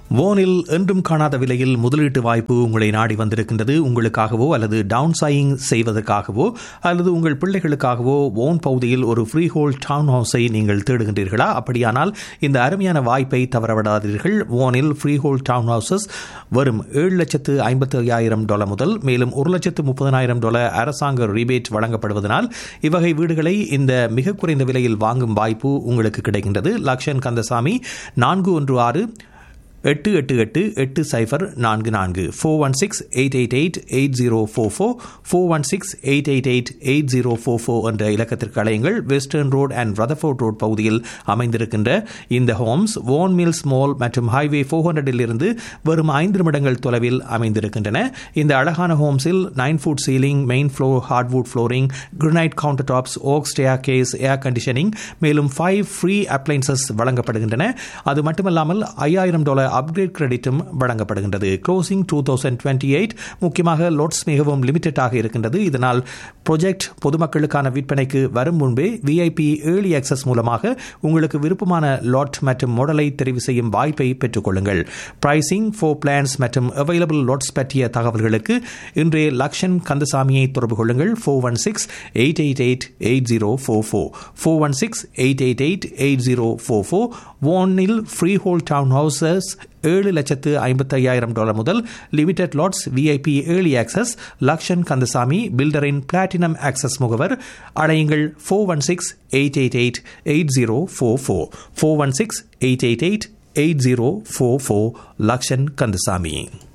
வோனில் என்றும் காணாத விலையில் முதலீட்டு வாய்ப்பு உங்களை நாடி வந்திருக்கின்றது உங்களுக்காகவோ அல்லது டவுன் சையிங் செய்வதற்காகவோ அல்லது உங்கள் பிள்ளைகளுக்காகவோ வோன் பகுதியில் ஒரு ஃப்ரீ ஹோல் டவுன் ஹவுஸை நீங்கள் தேடுகின்றீர்களா அப்படியானால் இந்த அருமையான வாய்ப்பை தவறவிடாதீர்கள் வோனில் ஃப்ரீ ஹோல் டவுன் ஹவுசஸ் வரும் ஏழு லட்சத்து ஐம்பத்தி ஐயாயிரம் டாலர் முதல் மேலும் ஒரு லட்சத்து முப்பதனாயிரம் டாலர் அரசாங்க ரிபேட் வழங்கப்படுவதனால் இவ்வகை வீடுகளை இந்த மிக குறைந்த விலையில் வாங்கும் வாய்ப்பு உங்களுக்கு கிடைக்கின்றது லக்ஷன் கந்தசாமி நான்கு ஒன்று ஆறு எட்டு எட்டு எட்டு எட்டு சைஃபர் நான்கு நான்கு four one six eight eight eight eight zero four four four one six eight eight eight eight zero four four என்ற இலக்கத்திற்கு அலையுங்கள் western road and Rutherford road பகுதியில் அமைந்திருக்கின்ற இந்த ஹோம்ஸ் வோன் மில்ஸ் மால் மற்றும் ஹைவே ஃபோர் ஹண்ட்ரடில் இருந்து வரும் ஐந்து நிமிடங்கள் தொலைவில் அமைந்திருக்கின்றன இந்த அழகான ஹோம்ஸில் nine foot ceiling main floor hardwood flooring granite countertops oak staircase air conditioning மேலும் ஃபைவ் ஃப்ரீ அப்ளைன்சஸ் வழங்கப்படுகின்றன அது மட்டுமல்லாமல் ஐயாயிரம் டாலர் அப்கிரேட் கிரெடிட்டும் வழங்கப்படுகின்றது closing two thousand twenty eight முக்கியமாக லோட்ஸ் மிகவும் லிமிட்டடாக இருக்கின்றது இதனால் ப்ரொஜெக்ட் பொதுமக்களுக்கான விற்பனைக்கு வரும் முன்பே விஐபி ஏர்லி ஆக்சஸ் மூலமாக உங்களுக்கு விருப்பமான லாட் மற்றும் மாடலை தெரிவு செய்யும் வாய்ப்பை பெற்றுக்கொள்ளுங்கள் பிரைசிங் ஃபோர் பிளான்ஸ் மற்றும் அவைலபிள் லாட்ஸ் பற்றிய தகவல்களுக்கு இன்றைய லக்ஷன் கந்தசாமியை தொடர்பு கொள்ளுங்கள் four one six eight eight eight eight zero four four four one six eight eight eight eight zero four four வானில் ஃப்ரீ ஹோல் டவுன் ஹவுசஸ் ஏழு லட்சத்து ஐம்பத்தி ஐயாயிரம் டாலர் முதல் limited lots VIP early access Lakshan Kandasamy பில்டரின் பிளாட்டினம் ஆக்சஸ் முகவர் அடையுங்கள் four one six eight eight eight eight zero four four four one six eight eight eight eight zero four four Lakshan Kandasamy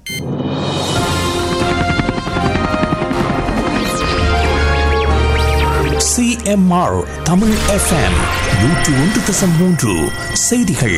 CMR Tamil FM நூற்று ஒன்று தசம் மூன்று செய்திகள்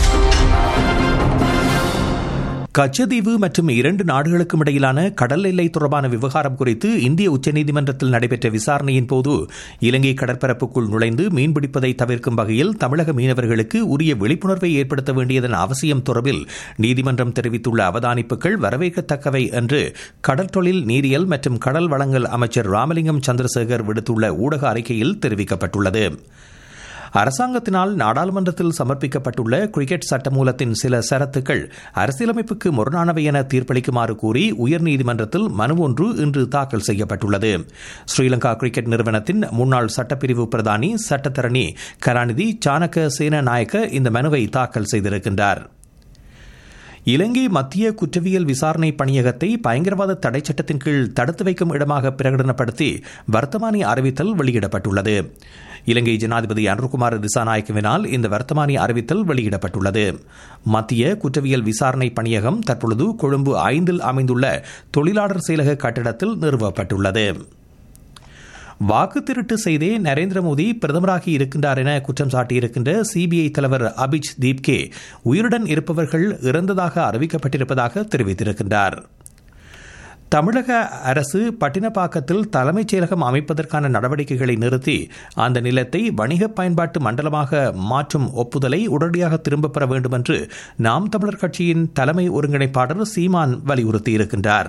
கச்சதீவு மற்றும் இரண்டு நாடுகளுக்கும் இடையிலான கடல் எல்லை தொடர்பான விவகாரம் குறித்து இந்திய உச்சநீதிமன்றத்தில் நடைபெற்ற விசாரணையின் போது இலங்கை கடற்பரப்புக்குள் நுழைந்து மீன்பிடிப்பதை தவிர்க்கும் வகையில் தமிழக மீனவர்களுக்கு உரிய விழிப்புணர்வை ஏற்படுத்த வேண்டியதன் அவசியம் தொடர்பில் நீதிமன்றம் தெரிவித்துள்ள அவதானிப்புகள் வரவேற்கத்தக்கவை என்று கடற்தொழில் நீரியல் மற்றும் கடல் வளங்கள் அமைச்சர் ராமலிங்கம் சந்திரசேகர் விடுத்துள்ள ஊடக அறிக்கையில் தெரிவிக்கப்பட்டுள்ளது அரசாங்கத்தினால் நாடாளுமன்றத்தில் சமர்ப்பிக்கப்பட்டுள்ள கிரிக்கெட் சட்டமூலத்தின் சில சரத்துக்கள் அரசியலமைப்புக்கு முரணானவை என தீர்ப்பளிக்குமாறு கூறி உயர்நீதிமன்றத்தில் மனு ஒன்று இன்று தாக்கல் செய்யப்பட்டுள்ளது ஸ்ரீலங்கா கிரிக்கெட் நிறுவனத்தின் முன்னாள் சட்டப்பிரிவு பிரதானி சட்டத்தரணி கலாநிதி சாணக்க சேனநாயக்க இந்த மனுவை தாக்கல் செய்திருக்கின்றார் இலங்கை மத்திய குற்றவியல் விசாரணை பணியகத்தை பயங்கரவாத தடை சட்டத்தின் கீழ் தடுத்து வைக்கும் இடமாக பிரகடனப்படுத்தி வர்த்தமானி அறிவித்தல் வெளியிடப்பட்டுள்ளது இலங்கை ஜனாதிபதி அன்ருகுமார் திசாநாயக்கவினால் இந்த வர்த்தமானி அறிவித்தல் வெளியிடப்பட்டுள்ளது மத்திய குற்றவியல் விசாரணை பணியகம் தற்பொழுது கொழும்பு ஐந்தில் அமைந்துள்ள தொழிலாளர் செயலக கட்டிடத்தில் நிறுவப்பட்டுள்ளது வாக்கு திருட்டு செய்தே நரேந்திர மோடி பிரதமராகி இருக்கின்றார் என குற்றம் சாட்டியிருக்கின்ற சிபிஐ தலைவர் அபிஜ் தீப்கே உயிருடன் இருப்பவர்கள் இறந்ததாக அறிவிக்கப்பட்டிருப்பதாக தெரிவித்திருக்கின்றார் தமிழக அரசு பட்டினப்பாக்கத்தில் தலைமைச் செயலகம் அமைப்பதற்கான நடவடிக்கைகளை நிறுத்தி அந்த நிலத்தை வணிக பயன்பாட்டு மண்டலமாக மாற்றும் ஒப்புதலை உடனடியாக திரும்பப் பெற வேண்டும் என்று நாம் தமிழர் கட்சியின் தலைமை ஒருங்கிணைப்பாளர் சீமான் வலியுறுத்தியிருக்கின்றார்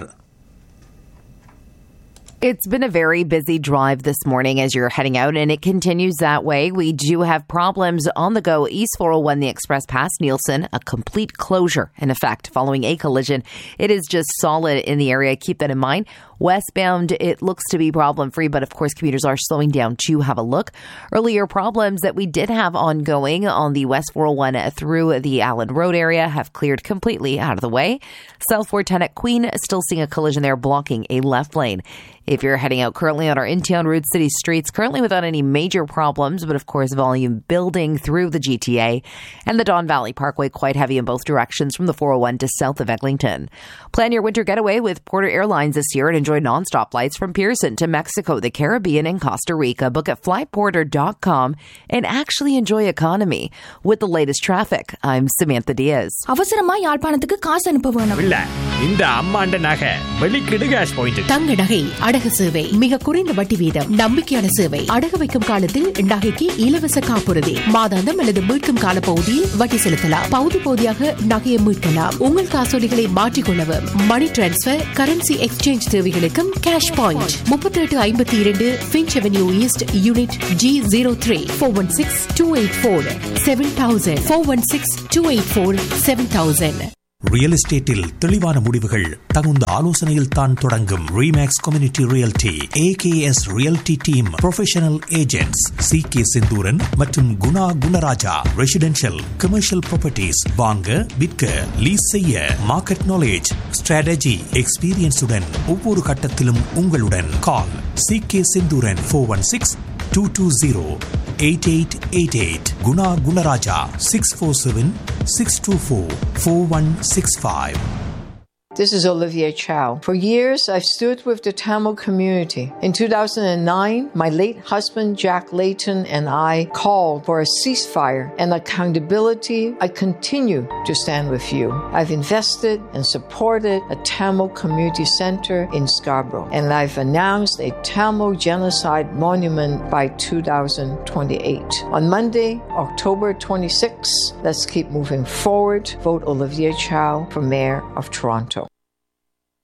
It's been a very busy drive this morning as you're heading out, and it continues that way. We do have problems on the go. East 401, the express past Nielsen, a complete closure in effect following a collision. It is just solid in the area. Keep that in mind. Westbound, it looks to be problem free, but of course, commuters are slowing down to have a look. Earlier problems that we did have ongoing on the West 401 through the Allen Road area have cleared completely out of the way. South 410 at Queen, still seeing a collision there blocking a left lane. If you're heading out currently on our in town route city streets, currently without any major problems, but of course, volume building through the GTA and the Don Valley Parkway quite heavy in both directions from the 401 to south of Eglinton. Plan your winter getaway with Porter Airlines this year and enjoy nonstop flights from Pearson to Mexico, the Caribbean, and Costa Rica. Book at flyporter.com and actually enjoy economy with the latest traffic. I'm Samantha Diaz. அவசரமா யாழ்ப்பாணத்துக்கு காசு அனுப்ப வேணும் இல்ல இந்த அம்மாண்ட நகை வெளிக்கிடு cash point தங்க நகை அடகு சேவை மிக குறைந்த வட்டி வீதம் நம்பிக்கையான சேவை அடகு வைக்கும் காலத்தில் நகைக்கு இலவச காப்புறுதி மாதாந்தம் அல்லது மீட்கும் கால பகுதியில் வட்டி செலுத்தலாம் பகுதி பகுதியாக நகையை மீட்கலாம் உங்கள் காசோலிகளை மாற்றிக்கொள்ளவும் மணி டிரான்ஸ்பர் கரன்சி எக்ஸ்சேஞ்ச் தேவைகளுக்கும் கேஷ் பாயிண்ட் முப்பத்தி எட்டு ஐம்பத்தி இரண்டு Finch avenue east unit G zero three four one six two eight four seven thousand four one six two eight four seven thousand real எஸ்டேட்டில் தெளிவான முடிவுகள் தகுந்த ஆலோசனையில் தான் தொடங்கும் Remax community realty AKS realty team professional agents C K Senthuran மற்றும் Guna Gunaraja residential commercial properties வாங்க விற்க லீஸ் செய்ய மார்க்கெட் நாலேஜ் ஸ்ட்ராட்டஜி எக்ஸ்பீரியன்ஸுடன் ஒவ்வொரு கட்டத்திலும் உங்களுடன் call C K Senthooran four one six two two zero eight eight eight eight Guna Gunarajah six four seven six two four four one six five This is Olivia Chow. For years, I've stood with the Tamil community. In 2009, my late husband Jack Layton and I called for a ceasefire and accountability. I continue to stand with you. I've invested and supported a Tamil community center in Scarborough, and I've announced a Tamil genocide monument by 2028. On Monday, October 26, let's keep moving forward. Vote Olivia Chow for Mayor of Toronto.